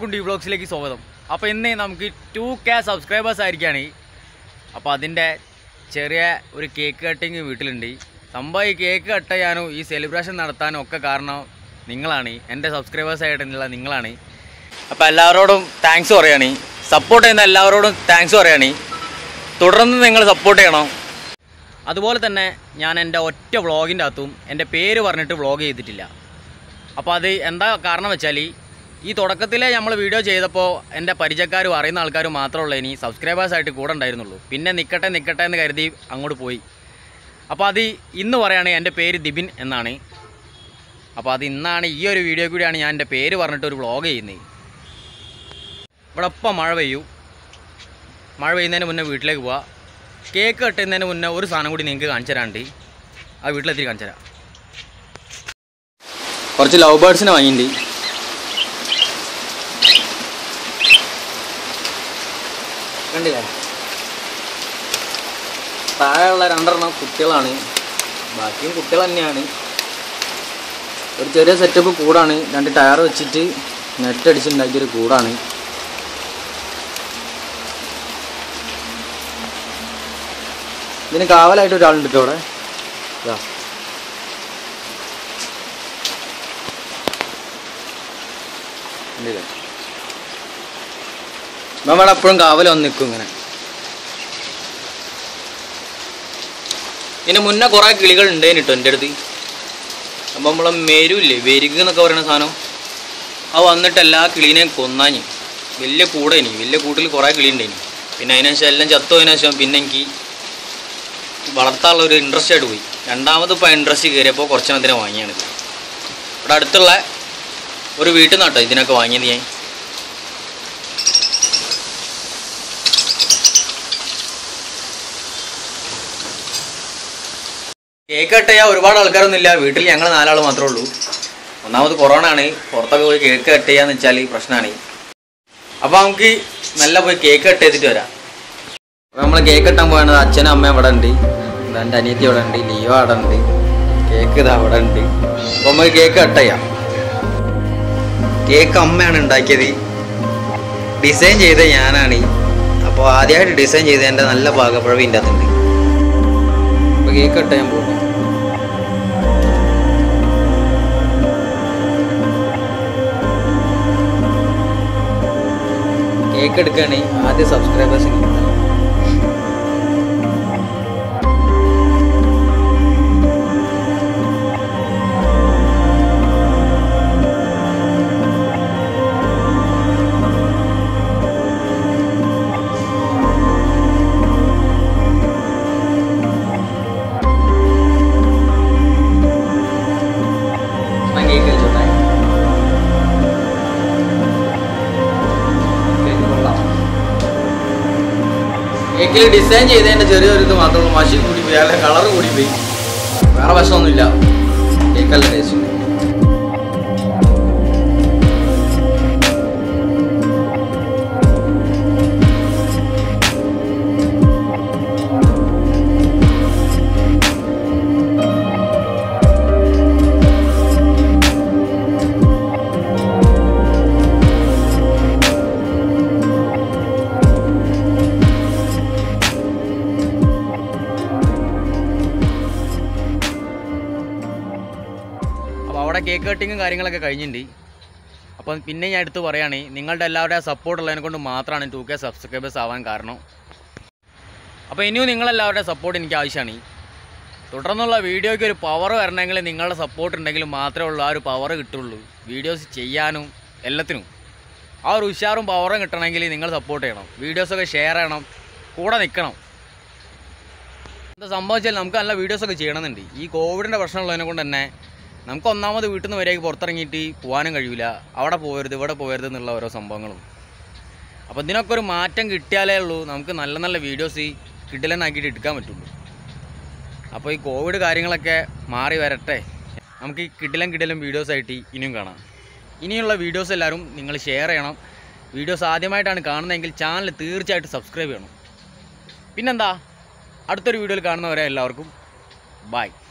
എല്ലാവർക്കും ഡി വ്ളോഗ്സിലേക്ക് സ്വാഗതം അപ്പോൾ ഇന്ന് നമുക്ക് ടു കെ സബ്സ്ക്രൈബേഴ്സ് ആയിരിക്കുകയാണ് അപ്പോൾ അതിൻ്റെ ചെറിയ ഒരു കേക്ക് കട്ടിങ് വീട്ടിലുണ്ട് സംഭവം ഈ കേക്ക് കട്ട് ചെയ്യാനും ഈ സെലിബ്രേഷൻ നടത്താനും ഒക്കെ കാരണം നിങ്ങളാണ് എൻ്റെ സബ്സ്ക്രൈബേഴ്സ് ആയിട്ടുള്ള നിങ്ങളാണ് അപ്പോൾ എല്ലാവരോടും താങ്ക്സ് പറയാണ് സപ്പോർട്ട് ചെയ്യുന്ന എല്ലാവരോടും താങ്ക്സ് പറയാണ് തുടർന്ന് നിങ്ങൾ സപ്പോർട്ട് ചെയ്യണം അതുപോലെ തന്നെ ഞാൻ എൻ്റെ ഒറ്റ വ്ളോഗിൻ്റെ അകത്തും എൻ്റെ പേര് പറഞ്ഞിട്ട് വ്ളോഗ് ചെയ്തിട്ടില്ല അപ്പോൾ അത് എന്താ കാരണം വെച്ചാൽ ഈ തുടക്കത്തിലെ നമ്മൾ വീഡിയോ ചെയ്തപ്പോൾ എൻ്റെ പരിചയക്കാരും അറിയുന്ന ആൾക്കാരും മാത്രമുള്ള ഇനി സബ്സ്ക്രൈബേഴ്സായിട്ട് കൂടെ ഉണ്ടായിരുന്നുള്ളൂ പിന്നെ നിൽക്കട്ടെ നിൽക്കട്ടെ എന്ന് കരുതി അങ്ങോട്ട് പോയി അപ്പോൾ അത് ഇന്ന് പറയുകയാണെങ്കിൽ എൻ്റെ പേര് ദിബിൻ എന്നാണ് അപ്പോൾ അത് ഇന്നാണ് ഈ ഒരു വീഡിയോ കൂടിയാണ് ഞാൻ എൻ്റെ പേര് പറഞ്ഞിട്ട് ഒരു വ്ളോഗ് ചെയ്യുന്നത് ഇവിടെ ഇപ്പം മഴ പെയ്യൂ മഴ പെയ്യുന്നതിന് മുന്നേ വീട്ടിലേക്ക് പോവാം കേക്ക് കട്ടുന്നതിന് മുന്നേ ഒരു സാധനം കൂടി നിങ്ങൾക്ക് കാണിച്ചു തരാണ്ട് ആ വീട്ടിലെത്തി കാണിച്ചു തരാം കുറച്ച് ലവ് ബേർഡ്സിനെ വാങ്ങിയിട്ടുണ്ട് കണ്ടില്ലേ താഴെയുള്ള രണ്ടെണ്ണം കുട്ടികളാണ് ബാക്കിയും കുട്ടികൾ തന്നെയാണ് ഒരു ചെറിയ സെറ്റപ്പ് കൂടാണ് രണ്ട് ടയർ വെച്ചിട്ട് നെറ്റ് അടിച്ചുണ്ടാക്കിയൊരു കൂടാണ് ഇതിന് കാവലായിട്ട് ഒരാളുണ്ട് കേട്ടോ അവിടെ ഇതാ കണ്ടില്ലേ നമ്മൾ എപ്പോഴും കാവൽ വന്ന് നിൽക്കും ഇങ്ങനെ ഇതിന് മുന്നേ കുറേ കിളികൾ ഉണ്ടായിന് കേട്ടോ എൻ്റെ അടുത്ത് അപ്പം നമ്മളെ മെരുല്ലേ വെരുക് എന്നൊക്കെ പറയുന്ന സാധനം അത് വന്നിട്ട് എല്ലാ കിളീനെയും കൊന്നാഞ്ഞ് വലിയ കൂടേനി വലിയ കൂട്ടിൽ കുറേ കിളി ഉണ്ടായിനി പിന്നെ അതിന് ശേഷം എല്ലാം ചത്തതിന് ശേഷം പിന്നെ എനിക്ക് വളർത്താനുള്ള ഒരു ഇൻട്രസ്റ്റ് ആയിട്ട് പോയി രണ്ടാമത് ഇപ്പോൾ ഇൻട്രസ്റ്റ് കയറിയപ്പോൾ കുറച്ചെണ്ണത്തിനെ വാങ്ങിയാണ് ഇവിടെ അടുത്തുള്ള ഒരു വീട്ടിൽ നിന്നാട്ടോ ഇതിനൊക്കെ വാങ്ങിയത് ഞാൻ കേക്ക് കട്ട് ചെയ്യാൻ ഒരുപാട് ആൾക്കാരൊന്നും ഇല്ല വീട്ടിൽ ഞങ്ങൾ നാലാൾ മാത്രമേ ഉള്ളൂ ഒന്നാമത് കൊറോണ ആണ് പുറത്തൊക്കെ പോയി കേക്ക് കട്ട് ചെയ്യാന്ന് വെച്ചാൽ പ്രശ്നമാണ് അപ്പോൾ നമുക്ക് നല്ല പോയി കേക്ക് കട്ട് ചെയ്തിട്ട് വരാം അപ്പോൾ നമ്മൾ കേക്ക് കെട്ടാൻ പോയത് അച്ഛനും അമ്മയും അവിടെ ഉണ്ട് ഇതാ എൻ്റെ അനിയത്തി അവിടെ ഉണ്ട് ലിയോ അവിടെ ഉണ്ട് കേക്ക് ഇതാ അവിടെ ഉണ്ട് അപ്പോൾ നമുക്ക് കേക്ക് കട്ട് ചെയ്യാം കേക്ക് അമ്മയാണ് ഉണ്ടാക്കിയത് ഡിസൈൻ ചെയ്തത് ഞാനാണ് അപ്പോൾ ആദ്യമായിട്ട് ഡിസൈൻ ചെയ്തതിൻ്റെ നല്ല ഭാഗപ്പഴവ് ഇതിൻ്റെ അകത്തുണ്ട് അപ്പോൾ കേക്ക് കട്ട് ചെയ്യാൻ പോകുന്നു കേക്ക് എടുക്കുകയാണ് ആദ്യം സബ്സ്ക്രൈബേഴ്സിന് കിട്ടുന്നത് ഞാൻ കേക്ക് കഴിച്ചോട്ടെ കേക്ക് കൊള്ളാം കേക്കിൽ ഡിസൈൻ ചെയ്തതിന്റെ ചെറിയൊരു ഇത് മാത്രമേ ഉള്ളൂ മഷി കൂടി പോയി അല്ലെങ്കിൽ കളർ കൂടി പോയി വേറെ വശമൊന്നുമില്ല കേക്കല്ല ടേസ്റ്റ് ഉണ്ട് അപ്പോൾ അവിടെ കേക്ക് കട്ടിങ്ങും കാര്യങ്ങളൊക്കെ കഴിഞ്ഞിട്ടുണ്ട് അപ്പം പിന്നെ ഞാൻ എടുത്ത് പറയുകയാണ് നിങ്ങളുടെ എല്ലാവരുടെയും സപ്പോർട്ട് ഉള്ളതിനെ കൊണ്ട് മാത്രമാണ് ടു കെ സബ്സ്ക്രൈബേഴ്സ് ആവാൻ കാരണം അപ്പോൾ ഇനിയും നിങ്ങളെല്ലാവരുടെയും സപ്പോർട്ട് എനിക്ക് ആവശ്യമാണ് തുടർന്നുള്ള വീഡിയോയ്ക്ക് ഒരു പവർ വരണമെങ്കിൽ നിങ്ങളുടെ സപ്പോർട്ട് ഉണ്ടെങ്കിൽ മാത്രമേ ഉള്ളൂ ആ ഒരു പവർ കിട്ടുള്ളൂ വീഡിയോസ് ചെയ്യാനും എല്ലാത്തിനും ആ ഒരു ഉഷാറും പവറും കിട്ടണമെങ്കിൽ നിങ്ങൾ സപ്പോർട്ട് ചെയ്യണം വീഡിയോസൊക്കെ ഷെയർ ചെയ്യണം കൂടെ നിൽക്കണം എന്താ സംഭവിച്ചാൽ നമുക്ക് നല്ല വീഡിയോസൊക്കെ ചെയ്യണമെന്നുണ്ട് ഈ കോവിഡിൻ്റെ പ്രശ്നമുള്ളതിനെ കൊണ്ട് തന്നെ നമുക്ക് ഒന്നാമത് വീട്ടിൽ നിന്ന് വരെയൊക്കെ പുറത്തിറങ്ങിയിട്ട് പോകാനും കഴിയില്ല അവിടെ പോകരുത് ഇവിടെ പോകരുത് എന്നുള്ള ഓരോ സംഭവങ്ങളും അപ്പോൾ ഇതിനൊക്കെ ഒരു മാറ്റം കിട്ടിയാലേ ഉള്ളൂ നമുക്ക് നല്ല നല്ല വീഡിയോസ് കിടിലനാക്കിയിട്ട് എടുക്കാൻ പറ്റുള്ളൂ അപ്പോൾ ഈ കോവിഡ് കാര്യങ്ങളൊക്കെ മാറി വരട്ടെ നമുക്ക് ഈ കിടിലം കിടിലം വീഡിയോസായിട്ട് ഇനിയും കാണാം ഇനിയുള്ള വീഡിയോസ് എല്ലാവരും നിങ്ങൾ ഷെയർ ചെയ്യണം വീഡിയോസ് ആദ്യമായിട്ടാണ് കാണുന്നതെങ്കിൽ ചാനൽ തീർച്ചയായിട്ടും സബ്സ്ക്രൈബ് ചെയ്യണം പിന്നെന്താ അടുത്തൊരു വീഡിയോയിൽ കാണുന്നവരെ എല്ലാവർക്കും ബൈ